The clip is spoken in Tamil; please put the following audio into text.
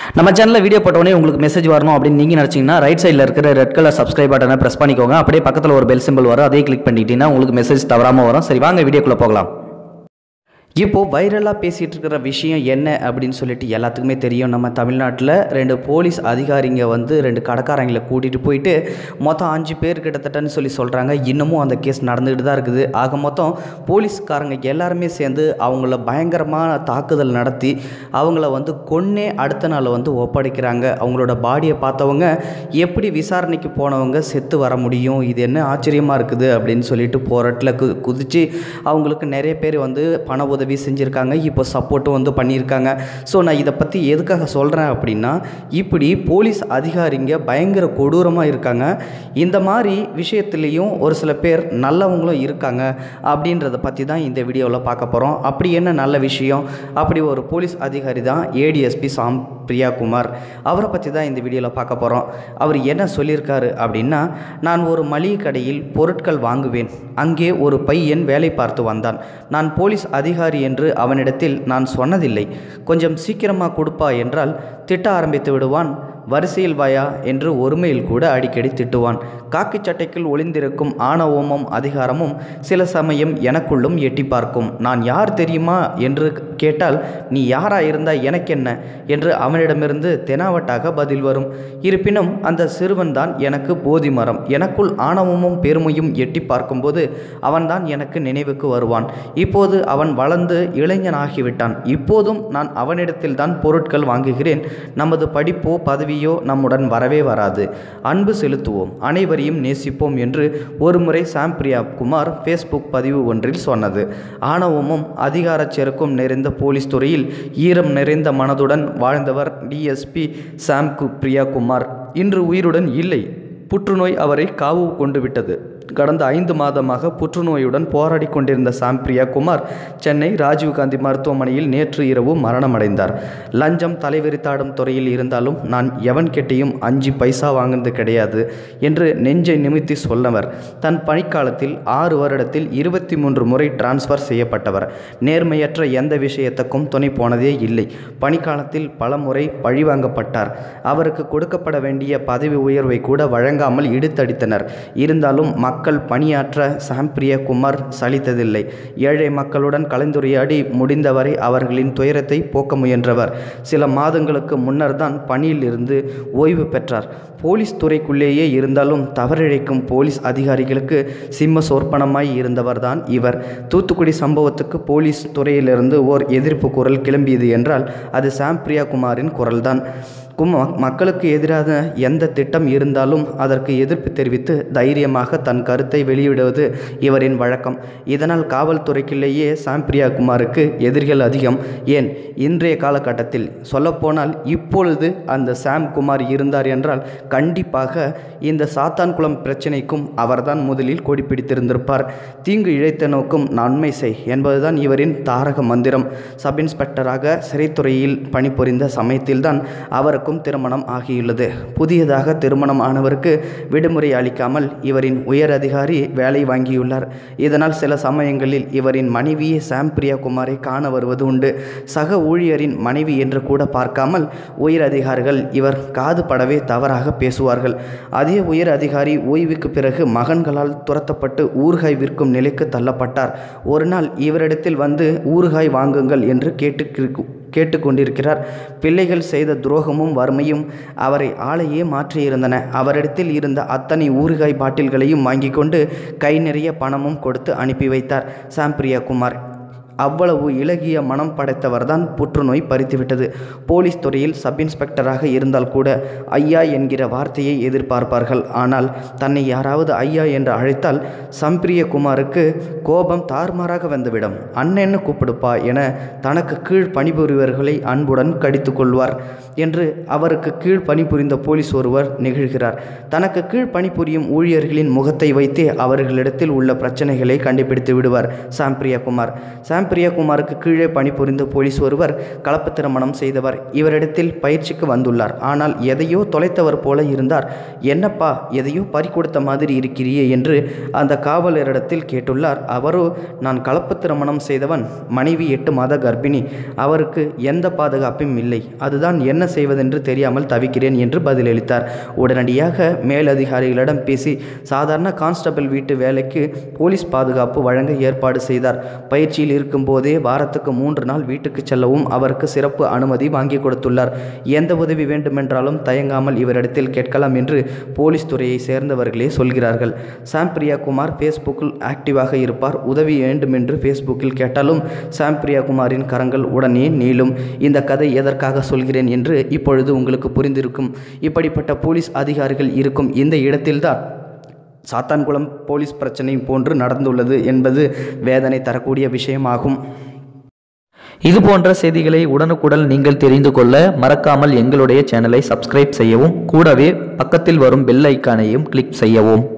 நம்ம சேனலில் வீடியோ போட்டோடனே உங்களுக்கு மெசேஜ் வரணும் அப்படின்னு நீங்கள் நினச்சிங்கன்னா ரைட் சைடில் இருக்கிற ரெட் கலர் சப்ஸ்கிரைப் பட்டனை ப்ரெஸ் பண்ணிக்கோங்க அப்படியே பக்கத்தில் ஒரு பெல் சிம்பிள் வரும் அதையும் கிளிக் பண்ணிக்கிட்டீங்கன்னா உங்களுக்கு மெசேஜ் தவறாமல் வரும் சரி வாங்க வீடியோக்குள்ளே போகலாம் இப்போ வைரலாக பேசிகிட்டு இருக்கிற விஷயம் என்ன அப்படின்னு சொல்லிட்டு எல்லாத்துக்குமே தெரியும் நம்ம தமிழ்நாட்டில் ரெண்டு போலீஸ் அதிகாரிங்க வந்து ரெண்டு கடைக்காரங்களை கூட்டிகிட்டு போயிட்டு மொத்தம் அஞ்சு பேர் கிட்டத்தட்டன்னு சொல்லி சொல்கிறாங்க இன்னமும் அந்த கேஸ் நடந்துகிட்டு தான் இருக்குது ஆக மொத்தம் போலீஸ்காரங்க எல்லாருமே சேர்ந்து அவங்கள பயங்கரமான தாக்குதல் நடத்தி அவங்கள வந்து கொன்னே அடுத்த நாள் வந்து ஒப்படைக்கிறாங்க அவங்களோட பாடியை பார்த்தவங்க எப்படி விசாரணைக்கு போனவங்க செத்து வர முடியும் இது என்ன ஆச்சரியமாக இருக்குது அப்படின்னு சொல்லிட்டு போராட்டில் கு குதித்து அவங்களுக்கு நிறைய பேர் வந்து பண உதவி செஞ்சுருக்காங்க இப்போ சப்போர்ட்டும் வந்து பண்ணியிருக்காங்க ஸோ நான் இதை பற்றி எதுக்காக சொல்கிறேன் அப்படின்னா இப்படி போலீஸ் அதிகாரிங்க பயங்கர கொடூரமாக இருக்காங்க இந்த மாதிரி விஷயத்துலேயும் ஒரு சில பேர் நல்லவங்களும் இருக்காங்க அப்படின்றத பற்றி தான் இந்த வீடியோவில் பார்க்க போகிறோம் அப்படி என்ன நல்ல விஷயம் அப்படி ஒரு போலீஸ் அதிகாரி தான் ஏடிஎஸ்பி சாம் பிரியாகுமார் அவரை பற்றி தான் இந்த வீடியோவில் பார்க்க போகிறோம் அவர் என்ன சொல்லியிருக்காரு அப்படின்னா நான் ஒரு மளிகை கடையில் பொருட்கள் வாங்குவேன் அங்கே ஒரு பையன் வேலை பார்த்து வந்தான் நான் போலீஸ் அதிகாரி என்று அவனிடத்தில் நான் சொன்னதில்லை கொஞ்சம் சீக்கிரமாக கொடுப்பா என்றால் திட்ட ஆரம்பித்து விடுவான் வரிசையில் வாயா என்று ஒருமையில் கூட அடிக்கடி திட்டுவான் காக்கி சட்டைக்குள் ஒளிந்திருக்கும் ஆணவமும் அதிகாரமும் சில சமயம் எனக்குள்ளும் எட்டி பார்க்கும் நான் யார் தெரியுமா என்று கேட்டால் நீ யாரா இருந்தா எனக்கென்ன என்று அவனிடமிருந்து தெனாவட்டாக பதில் வரும் இருப்பினும் அந்த சிறுவன்தான் எனக்கு போதி மரம் எனக்குள் ஆணவமும் பெருமையும் எட்டி பார்க்கும்போது அவன்தான் எனக்கு நினைவுக்கு வருவான் இப்போது அவன் வளர்ந்து இளைஞனாகிவிட்டான் இப்போதும் நான் அவனிடத்தில்தான் பொருட்கள் வாங்குகிறேன் நமது படிப்போ பதவியோ நம்முடன் வரவே வராது அன்பு செலுத்துவோம் அனைவரையும் நேசிப்போம் என்று ஒருமுறை சாம் பிரியா குமார் ஃபேஸ்புக் பதிவு ஒன்றில் சொன்னது ஆணவமும் அதிகாரச் செருக்கும் நிறைந்த போலீஸ் துறையில் ஈரம் நிறைந்த மனதுடன் வாழ்ந்தவர் டிஎஸ்பி சாம் கு பிரியா குமார் இன்று உயிருடன் இல்லை புற்றுநோய் அவரை காவு கொண்டு விட்டது கடந்த ஐந்து மாதமாக புற்றுநோயுடன் போராடி கொண்டிருந்த சாம் பிரியா குமார் சென்னை ராஜீவ்காந்தி மருத்துவமனையில் நேற்று இரவு மரணமடைந்தார் லஞ்சம் தலைவிரித்தாடும் துறையில் இருந்தாலும் நான் எவன் கெட்டையும் அஞ்சு பைசா வாங்கினது கிடையாது என்று நெஞ்சை நிமித்தி சொன்னவர் தன் பணிக்காலத்தில் ஆறு வருடத்தில் இருபத்தி மூன்று முறை டிரான்ஸ்ஃபர் செய்யப்பட்டவர் நேர்மையற்ற எந்த விஷயத்துக்கும் துணை போனதே இல்லை பணிக்காலத்தில் பல முறை பழிவாங்கப்பட்டார் அவருக்கு கொடுக்கப்பட வேண்டிய பதவி உயர்வை கூட வழங்காமல் இடுத்தடித்தனர் இருந்தாலும் மக்கள் பணியாற்ற சாம் பிரியகுமார் சலித்ததில்லை ஏழை மக்களுடன் கலந்துரையாடி முடிந்தவரை அவர்களின் துயரத்தை போக்க முயன்றவர் சில மாதங்களுக்கு முன்னர் தான் பணியில் இருந்து ஓய்வு பெற்றார் போலீஸ் துறைக்குள்ளேயே இருந்தாலும் தவறிழைக்கும் போலீஸ் அதிகாரிகளுக்கு சிம்ம சோர்ப்பணமாய் இருந்தவர்தான் இவர் தூத்துக்குடி சம்பவத்துக்கு போலீஸ் துறையிலிருந்து ஓர் எதிர்ப்பு குரல் கிளம்பியது என்றால் அது சாம் பிரியாகுமாரின் குரல்தான் கும் மக்களுக்கு எதிராக எந்த திட்டம் இருந்தாலும் அதற்கு எதிர்ப்பு தெரிவித்து தைரியமாக தன் கருத்தை வெளியிடுவது இவரின் வழக்கம் இதனால் காவல்துறைக்குள்ளேயே சாம் பிரியாகுமாருக்கு எதிரிகள் அதிகம் ஏன் இன்றைய காலகட்டத்தில் சொல்லப்போனால் இப்பொழுது அந்த சாம் குமார் இருந்தார் என்றால் கண்டிப்பாக இந்த சாத்தான்குளம் பிரச்சனைக்கும் அவர்தான் முதலில் கொடி பிடித்திருந்திருப்பார் தீங்கு இழைத்த நோக்கும் நன்மை செய் என்பதுதான் இவரின் தாரக மந்திரம் சப் இன்ஸ்பெக்டராக சிறைத்துறையில் பணிபுரிந்த சமயத்தில்தான் அவருக்கும் திருமணம் ஆகியுள்ளது புதியதாக திருமணம் ஆனவருக்கு விடுமுறை அளிக்காமல் இவரின் உயர் அதிகாரி வேலை வாங்கியுள்ளார் இதனால் சில சமயங்களில் இவரின் மனைவியே சாம் பிரியாகுமாரை காண வருவது உண்டு சக ஊழியரின் மனைவி என்று கூட பார்க்காமல் உயர் அதிகாரிகள் இவர் காது படவே தவறாக பேசுவார்கள் அதே உயர் அதிகாரி ஓய்வுக்கு பிறகு மகன்களால் துரத்தப்பட்டு ஊறுகாய் விற்கும் நிலைக்கு தள்ளப்பட்டார் ஒரு நாள் இவரிடத்தில் வந்து ஊறுகாய் வாங்குங்கள் என்று கேட்டு கேட்டுக்கொண்டிருக்கிறார் பிள்ளைகள் செய்த துரோகமும் வறுமையும் அவரை ஆளையே மாற்றியிருந்தன அவரிடத்தில் இருந்த அத்தனை ஊறுகாய் பாட்டில்களையும் வாங்கி கொண்டு கை நிறைய பணமும் கொடுத்து அனுப்பி வைத்தார் சாம்பிரியா குமார் அவ்வளவு இலகிய மனம் படைத்தவர்தான் புற்றுநோய் பறித்துவிட்டது போலீஸ் துறையில் சப் இன்ஸ்பெக்டராக இருந்தால் கூட ஐயா என்கிற வார்த்தையை எதிர்பார்ப்பார்கள் ஆனால் தன்னை யாராவது ஐயா என்று அழைத்தால் சம்பிரிய குமாருக்கு கோபம் தார்மாராக வந்துவிடும் அண்ணன்னு கூப்பிடுப்பா என தனக்கு கீழ் பணிபுரிவர்களை அன்புடன் கடித்து கொள்வார் என்று அவருக்கு கீழ் பணிபுரிந்த போலீஸ் ஒருவர் நெகிழ்கிறார் தனக்கு கீழ் பணிபுரியும் ஊழியர்களின் முகத்தை வைத்தே அவர்களிடத்தில் உள்ள பிரச்சனைகளை கண்டுபிடித்து விடுவார் சாம்பிரியா குமார் சாம் சாம் பிரியாகுமாருக்கு கீழே பணிபுரிந்த போலீஸ் ஒருவர் கலப்பு திருமணம் செய்தவர் இவரிடத்தில் பயிற்சிக்கு வந்துள்ளார் ஆனால் எதையோ தொலைத்தவர் போல இருந்தார் என்னப்பா எதையோ பறி கொடுத்த மாதிரி இருக்கிறியே என்று அந்த காவலரிடத்தில் கேட்டுள்ளார் அவரோ நான் கலப்பு திருமணம் செய்தவன் மனைவி எட்டு மாத கர்ப்பிணி அவருக்கு எந்த பாதுகாப்பும் இல்லை அதுதான் என்ன செய்வதென்று தெரியாமல் தவிக்கிறேன் என்று பதிலளித்தார் உடனடியாக மேலதிகாரிகளிடம் பேசி சாதாரண கான்ஸ்டபிள் வீட்டு வேலைக்கு போலீஸ் பாதுகாப்பு வழங்க ஏற்பாடு செய்தார் பயிற்சியில் இருக்கும்போதே வாரத்துக்கு மூன்று நாள் வீட்டுக்கு செல்லவும் அவருக்கு சிறப்பு அனுமதி வாங்கி கொடுத்துள்ளார் எந்த உதவி வேண்டுமென்றாலும் தயங்காமல் இவரிடத்தில் கேட்கலாம் என்று போலீஸ் துறையை சேர்ந்தவர்களே சொல்கிறார்கள் சாம் பிரியா குமார் ஃபேஸ்புக்கில் ஆக்டிவாக இருப்பார் உதவி வேண்டுமென்று ஃபேஸ்புக்கில் கேட்டாலும் சாம் பிரியா குமாரின் கரங்கள் உடனே நீளும் இந்த கதை எதற்காக சொல்கிறேன் என்று இப்பொழுது உங்களுக்கு புரிந்திருக்கும் இப்படிப்பட்ட போலீஸ் அதிகாரிகள் இருக்கும் இந்த இடத்தில்தான் சாத்தான்குளம் போலீஸ் பிரச்சனை போன்று நடந்துள்ளது என்பது வேதனை தரக்கூடிய விஷயமாகும் இது போன்ற செய்திகளை உடனுக்குடன் நீங்கள் தெரிந்து கொள்ள மறக்காமல் எங்களுடைய சேனலை சப்ஸ்கிரைப் செய்யவும் கூடவே பக்கத்தில் வரும் பெல் ஐக்கானையும் கிளிக் செய்யவும்